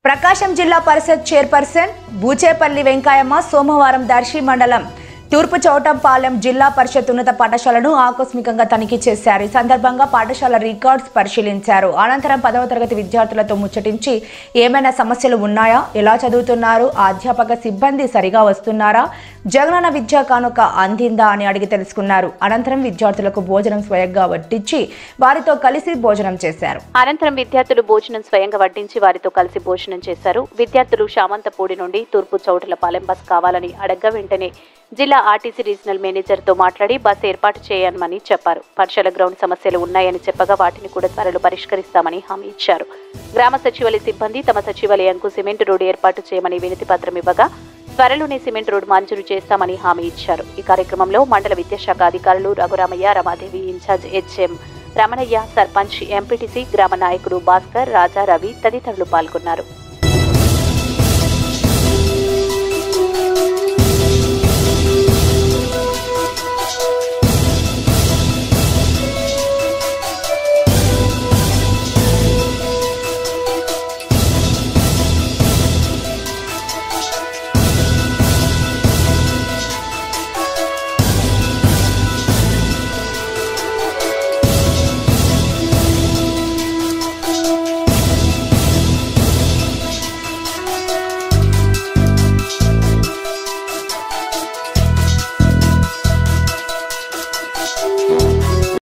ప్రకాశం జిల్లా పరిషత్ చైర్పర్సన్ బూచేపల్లి వెంకాయమ్మ సోమవారం దర్శి మండలం తూర్పు చౌటంపాలెం జిల్లా పరిషత్ ఉన్నత పాఠశాలను ఆకస్మికంగా తనిఖీ చేశారు ఈ సందర్భంగా పాఠశాల రికార్డ్స్ పరిశీలించారు అనంతరం పదవ తరగతి విద్యార్థులతో ముచ్చటించి ఏమైనా సమస్యలు ఉన్నాయా ఎలా చదువుతున్నారు ఆ అధ్యాపక సిబ్బంది సరిగా వస్తున్నారా జగనన్న విద్యా కానుక అందిందా అని అడిగి తెలుసుకున్నారు అనంతరం విద్యార్థులకు భోజనం స్వయంగా వడ్డించి వారితో కలిసి భోజనం చేశారు అనంతరం విద్యార్థులు భోజనం స్వయంగా వడ్డించి వారితో కలిసి భోజనం చేశారు విద్యార్థులు శామంతపూడి నుండి తూర్పు చౌటులపాలెం బస్ కావాలని అడగ్గా వెంటనే జిల్లా ఆర్టీసీ రీజనల్ మేనేజర్ తో మాట్లాడి బస్ ఏర్పాటు చేయమని చెప్పారు పాఠశాల గ్రౌండ్ సమస్యలు ఉన్నాయని చెప్పగా వాటిని కూడా త్వరలో పరిష్కరిస్తామని హామీ ఇచ్చారు గ్రామ సచివాలయ సిబ్బంది తమ సచివాలయంకు సిమెంట్ రోడ్డు ఏర్పాటు చేయమని వినతి పత్రం ఇవ్వగా త్వరలోనే సిమెంట్ రోడ్డు మంజూరు చేస్తామని హామీ ఇచ్చారు ఈ కార్యక్రమంలో మండల విద్యాశాఖ అధికారులు Raghuramayya Ramadevi incharge HM Ramanayya sarpanch MPTC గ్రామ నాయకుడు భాస్కర్ రాజా రవి తదితరులు పాల్గొన్నారు